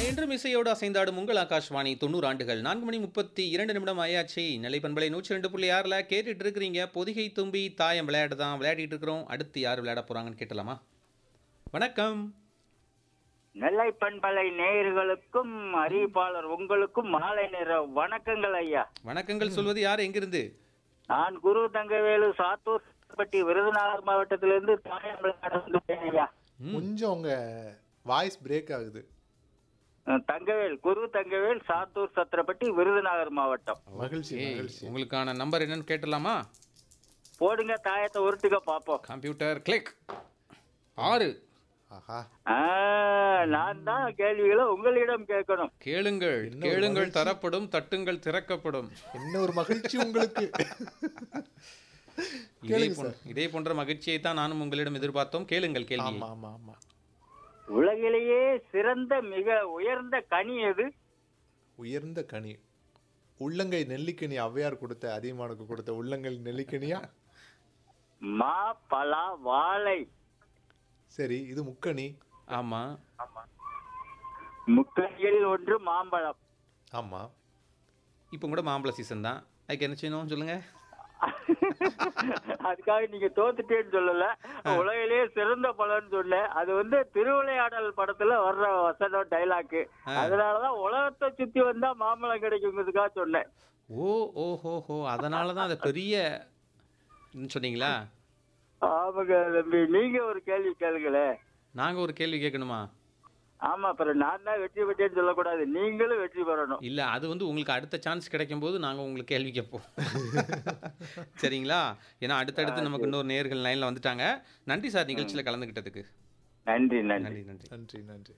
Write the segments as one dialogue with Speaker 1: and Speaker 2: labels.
Speaker 1: என்றும் இசையோடு அசைந்தாடும் உங்கள் ஆகாஷ்வாணி தொண்ணூறு ஆண்டுகள் நான்கு மணி முப்பத்தி இரண்டு நிமிடம் ஆயாச்சு நிலை பண்பலை நூற்றி ரெண்டு புள்ளி ஆறில் கேட்டுட்டு இருக்கிறீங்க பொதிகை தும்பி தாயம் விளையாட்டு தான் விளையாடிட்டு இருக்கிறோம் அடுத்து யார் விளையாட போறாங்கன்னு கேட்டலாமா வணக்கம்
Speaker 2: நெல்லை பண்பலை நேயர்களுக்கும் அறிவிப்பாளர் உங்களுக்கும் மாலை நேர வணக்கங்கள் ஐயா
Speaker 1: வணக்கங்கள் சொல்வது யார் எங்கிருந்து
Speaker 2: நான் குரு தங்கவேலு சாத்தூர் பட்டி விருதுநகர் மாவட்டத்திலிருந்து தாயம் விளையாட வந்துட்டேன் ஐயா
Speaker 3: கொஞ்சம் உங்க வாய்ஸ் பிரேக் ஆகுது
Speaker 2: அஹ் தங்கவேல் குரு தங்கவேல் சாத்தூர் சத்திரப்பட்டி விருதுநகர் மாவட்டம்
Speaker 3: மகிழ்ச்சி
Speaker 1: ஏய்,
Speaker 3: மகிழ்ச்சி
Speaker 1: உங்களுக்கான நம்பர் என்னன்னு கேட்டலாமா
Speaker 2: போடுங்க தாயத்தை உருட்டுக்க பாப்போம்
Speaker 1: கம்ப்யூட்டர் கிளிக் ஆறு
Speaker 3: ஆஹா
Speaker 2: ஆஹ், நான் தான் கேள்விகளை உங்களிடம் கேட்கணும்
Speaker 1: கேளுங்கள்
Speaker 3: என்ன ஒரு
Speaker 1: கேளுங்கள்
Speaker 3: மகிழ்ச்சி.
Speaker 1: தரப்படும் தட்டுங்கள் திறக்கப்படும்
Speaker 3: என்ன ஒரு மகிழ்ச்சி உங்களுக்கு
Speaker 1: இதே
Speaker 3: கேளுங்க
Speaker 1: போன்ற இதே போன்ற மகிழ்ச்சியை தான் நானும் உங்களிடம் எதிர்பார்த்தோம் கேளுங்கள் கேள்வி
Speaker 3: ஆமா ஆமா ஆமா
Speaker 2: உலகிலேயே சிறந்த மிக உயர்ந்த கனி எது
Speaker 3: உயர்ந்த கனி உள்ளங்கை நெல்லிக்கனி ஔவையார் கொடுத்த அதிகமானுக்கு கொடுத்த உள்ளங்கை நெல்லிக்கனியா
Speaker 2: மா பலா வாழை
Speaker 3: சரி இது முக்கனி
Speaker 1: ஆமா
Speaker 2: முக்கணிகளில் ஒன்று மாம்பழம்
Speaker 3: ஆமா
Speaker 1: இப்போ கூட மாம்பழ சீசன் தான் அதுக்கு என்ன செய்யணும் சொல்லுங்க
Speaker 2: அதுக்காக நீங்க தோத்துட்டேன்னு சொல்லல உலகிலேயே சிறந்த பழம்னு சொன்னேன் அது வந்து திருவிளையாடல் படத்துல வர்ற வசனம் டைலாக் அதனாலதான் உலகத்தை சுத்தி வந்தா மாம்பழம் கிடைக்குங்கிறதுக்காக சொன்னேன்
Speaker 1: ஓ ஓ ஹோ ஹோ அதனால தான் அதை பெரிய ன்னு சொன்னீங்களா
Speaker 2: ஆமாங்க தம்பி நீங்க ஒரு கேள்வி கேளுங்களேன்
Speaker 1: நாங்க ஒரு கேள்வி கேட்கணுமா
Speaker 2: ஆமா அப்புறம் நான் தான் வெற்றி பெற்றேன்னு சொல்லக்கூடாது நீங்களும் வெற்றி பெறணும்
Speaker 1: இல்ல அது வந்து உங்களுக்கு அடுத்த சான்ஸ் கிடைக்கும் போது நாங்க உங்களுக்கு கேள்வி கேட்போம் சரிங்களா ஏன்னா அடுத்தடுத்து நமக்கு இன்னொரு நேர்கள் லைன்ல வந்துட்டாங்க நன்றி சார் நிகழ்ச்சியில கலந்துக்கிட்டதுக்கு
Speaker 2: நன்றி நன்றி
Speaker 1: நன்றி நன்றி
Speaker 3: நன்றி நன்றி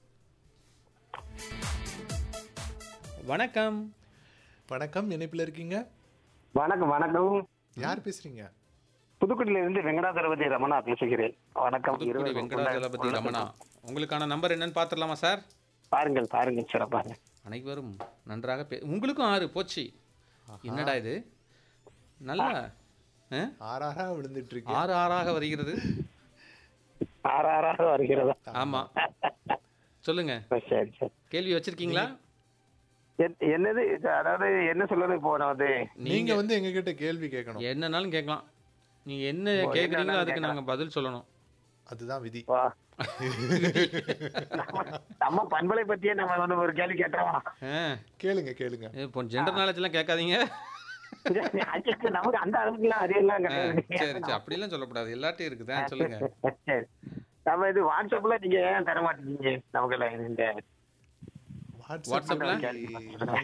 Speaker 1: வணக்கம்
Speaker 3: வணக்கம் இணைப்புல இருக்கீங்க
Speaker 4: வணக்கம் வணக்கம்
Speaker 3: யார் பேசுறீங்க
Speaker 4: புதுக்குடியில இருந்து வெங்கடாதளபதி ரமணா பேசுகிறேன் வணக்கம்
Speaker 1: புதுக்குடி
Speaker 4: இருவருக்கும்
Speaker 1: வெங்கடாஜலபதி
Speaker 4: வணக்கம்.
Speaker 1: ரமணா உங்களுக்கான நம்பர் என்னன்னு பார்த்துடலாமா சார்
Speaker 4: பாருங்கள் பாருங்கள் சிறப்பாக
Speaker 1: அனைவரும் நன்றாக பே உங்களுக்கும் ஆறு போச்சு என்னடா இது நல்லா ஆ?
Speaker 3: ஆறாரா விழுந்துட்டு இருக்கீங்க
Speaker 1: ஆறு ஆறாக வருகிறது
Speaker 4: ஆறாறாக வருகிறதா
Speaker 1: ஆமா சொல்லுங்க
Speaker 4: சரி சரி
Speaker 1: கேள்வி வச்சிருக்கீங்களா
Speaker 4: என்- என்னது இது அதாவது என்ன சொல்றது இப்போ நான் வந்து
Speaker 3: நீங்க வந்து எங்க கிட்ட கேள்வி கேட்கணும்
Speaker 1: என்னன்னாலும் கேட்கலாம் நீங்க என்ன
Speaker 4: ஓ,
Speaker 1: கேக்குறீங்களோ
Speaker 4: என்னன்னாலும்
Speaker 1: அதுக்கு நாங்க பதில் சொல்லணும்
Speaker 3: அதுதான் விதி
Speaker 4: வா. நம்ம- நம்ம பண்பலை பத்தியே நம்ம வந்து ஒரு கேள்வி கேட்டோம்
Speaker 1: ஆ,
Speaker 3: கேளுங்க கேளுங்க
Speaker 1: இப்போ ஜெண்டர் நாலேஜ் எல்லாம் கேட்காதீங்க
Speaker 4: நமக்கு அந்த அளவுக்குலாம் அதெல்லாம்
Speaker 1: ஆ, சரி
Speaker 4: கிடையாது
Speaker 1: சரி அப்படிலாம் சொல்லக்கூடாது எல்லாத்தையும் இருக்குதா சொல்லுங்க
Speaker 4: சரி. நம்ம இது வாட்ஸ்அப்ல நீங்க ஏன் தர மாட்டேங்க நமக்கு எல்லாம் இந்த
Speaker 1: வாட்ஸ்அப்ல?
Speaker 3: வாட்ஸ்அப்ல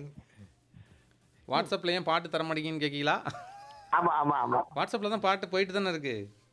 Speaker 1: வாட்ஸ்அப்ல ஏன் பாட்டு தர மாட்டேங்கன்னு கேட்கீங்களா
Speaker 4: ஆமா ஆமா ஆமா
Speaker 1: வாட்ஸ்அப்ல தான் பாட்டு போயிட்டு தானே இருக்கு